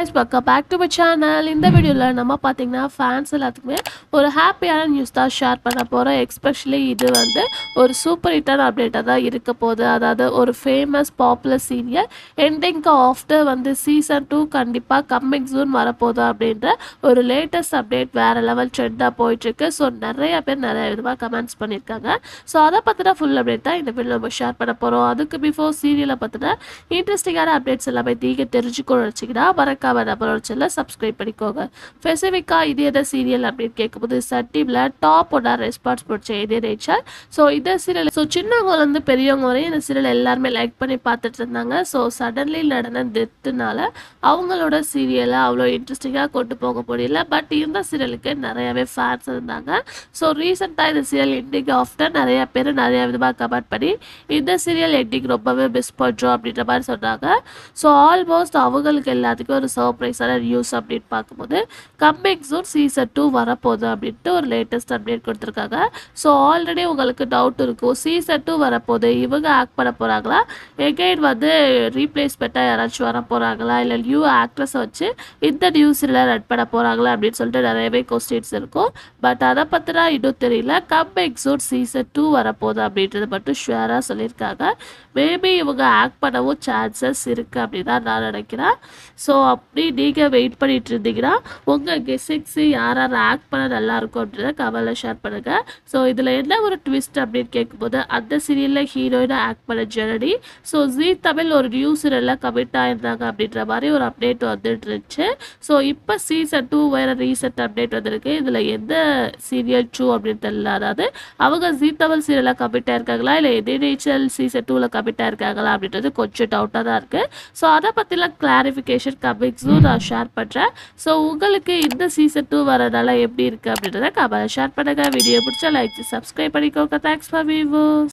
welcome back to my channel இந்த வீடியோவில் நம்ம பார்த்தீங்கன்னா ஃபேன்ஸ் எல்லாத்துக்குமே ஒரு ஹாப்பியான நியூஸ் தான் ஷேர் பண்ண போகிறோம் எஸ்பெஷலி இது வந்து ஒரு சூப்பர் ஹிட்டான அப்டேட்டாக தான் இருக்க போகுது அதாவது ஒரு ஃபேமஸ் பாப்புலர் சீரியல் எண்டிங்க்கு ஆஃப்டர் வந்து சீசன் டூ கண்டிப்பாக கம்மிங் ஜூன் வரப்போகுது அப்படின்ற ஒரு லேட்டஸ்ட் அப்டேட் வேறு லெவல் ட்ரெண்டாக போயிட்டுருக்கு ஸோ நிறைய பேர் நிறைய விதமாக கமெண்ட்ஸ் பண்ணியிருக்காங்க ஸோ அதை பற்றின ஃபுல் அப்டேட் தான் இந்த வீடியோ நம்ம ஷேர் பண்ண போகிறோம் அதுக்கு பிஃபோர் சீரியலை பற்றின இன்ட்ரெஸ்டிங்கான அப்டேட்ஸ் எல்லாமே நீங்கள் தெரிஞ்சுக்கணும்னு வச்சிங்கன்னா மறக்காம நம்மளோட சேனலை சப்ஸ்கிரைப் பண்ணிக்கோங்க ஸ்பெசிஃபிக்காக இது எந்த சீரியல் அப்படின்னு கேட்கும்போது சன் டீமில் டாப் ஒன்னா ரெஸ்பான்ஸ் பிடிச்ச இதே நேச்சர் ஸோ இந்த சீரியல் ஸோ சின்னவங்கலேருந்து பெரியவங்க வரையும் இந்த சீரியல் எல்லாருமே லைக் பண்ணி பார்த்துட்டு இருந்தாங்க ஸோ சடன்லி நடன டெத்துனால அவங்களோட சீரியலை அவ்வளோ இன்ட்ரெஸ்டிங்காக கொண்டு போக முடியல பட் இந்த சீரியலுக்கு நிறையவே ஃபேன்ஸ் இருந்தாங்க ஸோ ரீசெண்டாக இந்த சீரியல் எண்டிங் ஆஃப்டர் நிறைய பேர் நிறைய விதமாக கமெண்ட் பண்ணி இந்த சீரியல் எண்டிங் ரொம்பவே மிஸ் பண்ணுறோம் அப்படின்ற மாதிரி சொன்னாங்க ஸோ ஆல்மோஸ்ட் அவங்களுக்கு எல்லாத்துக்கும் ஒரு சர்ப்ரைஸான நியூஸ் அப்படின்னு பார்க்கும்போது கம்மிங் ஜூன் சீசன் டூ வரப்போகுது அப்படின்ட்டு ஒரு லேட்டஸ்ட் அப்டேட் கொடுத்துருக்காங்க ஸோ ஆல்ரெடி உங்களுக்கு டவுட் இருக்கும் சீசன் டூ வரப்போகுது இவங்க ஆக்ட் பண்ண போகிறாங்களா எகைன் வந்து ரீப்ளேஸ்மெண்ட்டாக யாராச்சும் வர போகிறாங்களா இல்லை நியூ ஆக்ட்ரஸை வச்சு இந்த நியூ சீரியலை ரன் பண்ண போகிறாங்களா அப்படின்னு சொல்லிட்டு நிறையவே கொஸ்டின்ஸ் இருக்கும் பட் அதை பற்றினா இன்னும் தெரியல கம்மிங் ஜூன் சீசன் டூ வரப்போகுது அப்படின்றது மட்டும் ஷுவராக சொல்லியிருக்காங்க மேபி இவங்க ஆக்ட் பண்ணவும் சான்சஸ் இருக்குது அப்படின்னு தான் நான் நினைக்கிறேன் ஸோ அப்படி நீங்கள் வெயிட் பண்ணிட்டு இருந்தீங்கன்னா உங்கள் கெஸிங்ஸு யார் யார் ஆக்ட் பண்ண நல்லா இருக்கும் அப்படின்றத கவலை ஷேர் பண்ணுங்கள் ஸோ இதில் என்ன ஒரு ட்விஸ்ட் அப்படின்னு கேட்கும்போது அந்த சீரியலில் ஹீரோயினாக ஆக்ட் பண்ண ஜெனடி ஸோ ஜி தமிழ் ஒரு நியூ சீரியலில் கமிட் ஆயிருந்தாங்க அப்படின்ற மாதிரி ஒரு அப்டேட் வந்துட்டு இருந்துச்சு ஸோ இப்போ சீசன் டூ வேறு ரீசெண்ட் அப்டேட் வந்திருக்கு இதில் எந்த சீரியல் டூ அப்படின்னு தெரியல அதாவது அவங்க ஜி தமிழ் சீரியலில் கமிட் ஆயிருக்காங்களா இல்லை எதே நேச்சர் சீசன் டூவில் கமிட் ஆயிருக்காங்களா அப்படின்றது கொஞ்சம் டவுட்டாக தான் இருக்குது ஸோ அதை பற்றிலாம் கிளாரிஃபிகேஷன் கமிங்ஸும் நான் ஷேர் பண்ணுறேன் ஸோ உங்களுக்கு இந்த சீசன் டூ வரனால எப்படி இருக்குது அப்படின்றத கமெண்ட் ஷேர் பண்ணுங்கள் வீடியோ பிடிச்சா லைக் சப்ஸ்கிரைப் பண்ணிக்கோங்க தேங்க்ஸ் ஃபார் வியூவர்ஸ்